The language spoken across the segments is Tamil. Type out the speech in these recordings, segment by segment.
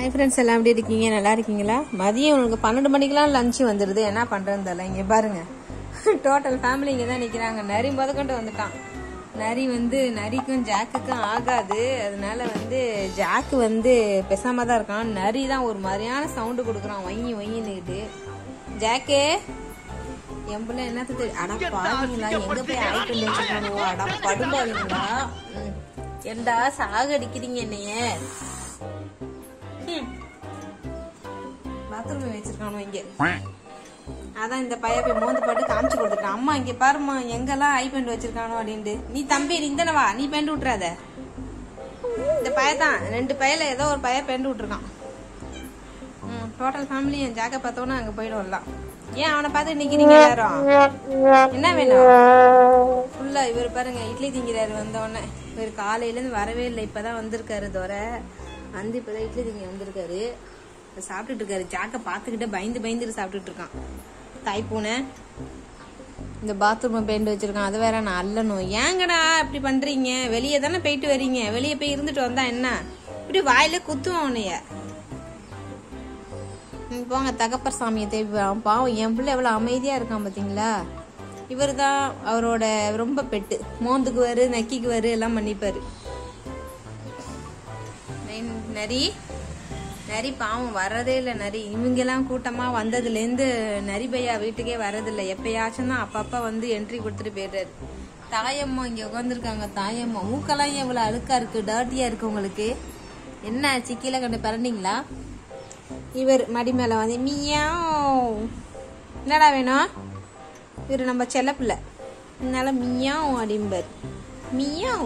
ஹாய் ஃப்ரெண்ட்ஸ் எல்லாம் எப்படி இருக்கீங்க நல்லா இருக்கீங்களா மதியம் உங்களுக்கு பன்னெண்டு மணிக்கெல்லாம் லஞ்சு வந்துடுது என்ன பண்ணுறதுன்னு தெரியல இங்கே பாருங்க டோட்டல் ஃபேமிலி இங்கே தான் நிற்கிறாங்க நரி முதற்கொண்டு வந்துட்டான் நரி வந்து நரிக்கும் ஜாக்குக்கும் ஆகாது அதனால வந்து ஜாக்கு வந்து பெசாம தான் இருக்கான் நரி தான் ஒரு மாதிரியான சவுண்டு கொடுக்குறான் ஒங்கி ஒங்கின்னுக்கிட்டு ஜாக்கு என் பிள்ளை என்னத்து தெரியும் அட பாருங்களா எங்க போய் ஆய் பண்ணி வச்சுக்கணும் அட படுபாவீங்களா ம். ஏண்டா சாகடிக்கிறீங்க என்னைய பாத்ரூம் வச்சிருக்கானோ இங்க அதான் இந்த பையன் போய் மோந்து போட்டு காமிச்சு கொடுத்துட்டான் அம்மா இங்க பாரும்மா எங்கெல்லாம் ஐ பெண்ட் வச்சிருக்கானோ அப்படின்ட்டு நீ தம்பி நீ தானே வா நீ பெண்ட் விட்டுறாத இந்த பையதான் ரெண்டு பையில ஏதோ ஒரு பையன் பெண்ட் விட்டுருக்கான் ம் டோட்டல் ஃபேமிலி என் ஜாக்க பார்த்தோன்னா அங்க போயிடும்லாம் ஏன் அவனை பார்த்து நிக்கிறீங்க எல்லாரும் என்ன வேணும் ஃபுல்லா இவர் பாருங்க இட்லி திங்கிறாரு வந்த உடனே இவர் காலையில இருந்து வரவே இல்லை இப்பதான் வந்திருக்காரு தோற வந்து இப்பதான் இட்லி திங்க வந்திருக்காரு இப்ப சாப்பிட்டுட்டு இருக்காரு ஜாக்க பார்த்துக்கிட்டே பயந்து பயந்துட்டு சாப்பிட்டுட்டு இருக்கான் தாய் பூனை இந்த பாத்ரூம் பெயிண்ட் வச்சிருக்கான் அது வேற நான் அல்லணும் ஏங்கடா இப்படி பண்றீங்க வெளியே தானே போயிட்டு வரீங்க வெளியே போய் இருந்துட்டு வந்தா என்ன இப்படி வாயில குத்துவான் உன்னைய ம், போங்க தகப்பர் சாமியை தேடி வா. பாவம் என் பிள்ளை எவ்வளவு அமைதியா இருக்கான் பாத்தீங்களா இவர் தான் அவரோட ரொம்ப பெட்டு மோந்துக்குவாரு நக்கிக்குவாரு எல்லாம் பண்ணிப்பாரு நெ- நரி நரி பாவம் வர்றதே இல்லை நரி இவங்கெல்லாம் கூட்டமா வந்ததுலேருந்து நரி பையா வீட்டுக்கே வர்றதில்லை எப்பயாச்சும் தான் அப்பப்ப வந்து என்ட்ரி கொடுத்துட்டு போயிடுறாரு தாயம்மா இங்க உட்காந்துருக்காங்க தாயம்மா மூக்கெல்லாம் எவ்வளவு அழுக்கா இருக்கு டர்ட்டியா இருக்கு உங்களுக்கு என்ன ஆச்சு கீழே கண்டு பிறந்தீங்களா இவர் மடி மேல வந்து மியாவ் என்னடா வேணும் இவர் நம்ம செல்ல பிள்ளை அதனால மியாவ் அப்படிம்பார் மியாவ்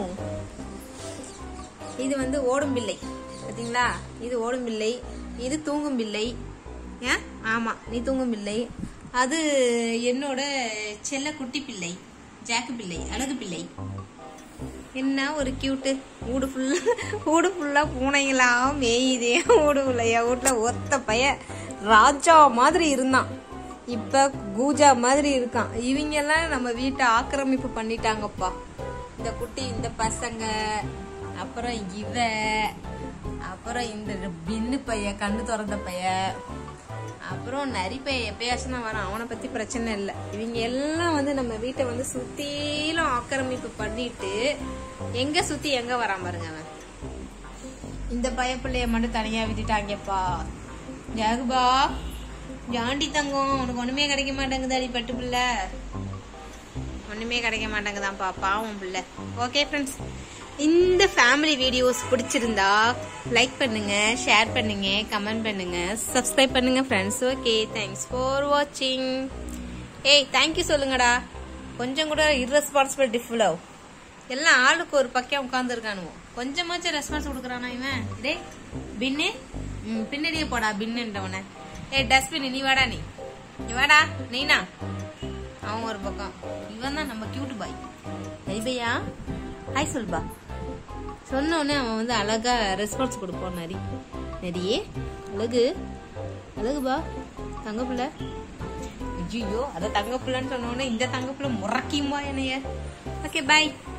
இது வந்து ஓடும் பிள்ளை பாத்தீங்களா இது ஓடும் பிள்ளை இது தூங்கும் பிள்ளை ஏன் ஆமா நீ தூங்கும் பிள்ளை அது என்னோட செல்ல குட்டி பிள்ளை ஜாக்கு பிள்ளை அழகு பிள்ளை என்ன ஒரு கியூட்டு வீடு ஃபுல்லா வீடு ஃபுல்லா பூனைங்களா மேயுதே வீடு ஃபுல்லையா வீட்டுல ஒத்த பைய ராஜா மாதிரி இருந்தான் இப்ப கூஜா மாதிரி இருக்கான் இவங்க எல்லாம் நம்ம வீட்டை ஆக்கிரமிப்பு பண்ணிட்டாங்கப்பா இந்த குட்டி இந்த பசங்க அப்புறம் இவ அப்புறம் இந்த பின்னு பைய கண்ணு திறந்த பைய அப்புறம் நரி பைய எப்பயாச்சும் தான் வரான் அவனை பத்தி பிரச்சனை இல்லை இவங்க எல்லாம் வந்து நம்ம வீட்டை வந்து சுத்திலும் ஆக்கிரமிப்பு பண்ணிட்டு எங்க சுத்தி எங்க வரான் பாருங்க அவன் இந்த பய பிள்ளைய மட்டும் தனியா விட்டுட்டாங்கப்பா ஜாகுபா ஜாண்டி தங்கம் உனக்கு ஒண்ணுமே கிடைக்க மாட்டேங்குதாடி பட்டு பிள்ளை ஒண்ணுமே கிடைக்க மாட்டேங்குதான்ப்பா பாவம் பிள்ளை ஓகே ஃப்ரெண்ட்ஸ் இந்த ஃபேமிலி வீடியோஸ் பிடிச்சிருந்தா லைக் பண்ணுங்க ஷேர் பண்ணுங்க கமெண்ட் பண்ணுங்க சப்ஸ்கிரைப் பண்ணுங்க ஃப்ரெண்ட்ஸ் ஓகே தேங்க்ஸ் ஃபார் வாட்சிங் ஏய் தேங்க்யூ சொல்லுங்கடா கொஞ்சம் கூட irresponsible ஃபுல்லவ் எல்லாம் ஆளுக்கு ஒரு பக்கம் உட்காந்துருக்கானுவோ கொஞ்சமாச்சும் ரெஸ்பான்ஸ் கொடுக்குறானா இவன் டேய் பின்னு ம், பின்னாடியே போடா பின்னுன்றவன ஏய் டஸ்ட்பின் நீ வாடா நீ நீ வாடா நீனா அவன் ஒரு பக்கம் இவன் தான் நம்ம கியூட் பாய் ஐபையா ஹாய் சொல்பா சொன்ன உடனே அவன் வந்து அழகா ரெஸ்பான்ஸ் கொடுப்பான் நரி நரியே அழகு அழகுபா தங்க பிள்ளை ஐயோ அத தங்க பிள்ளைன்னு சொன்ன உடனே இந்த தங்க பிள்ளை முறக்கியுமா என்னைய ஓகே பாய்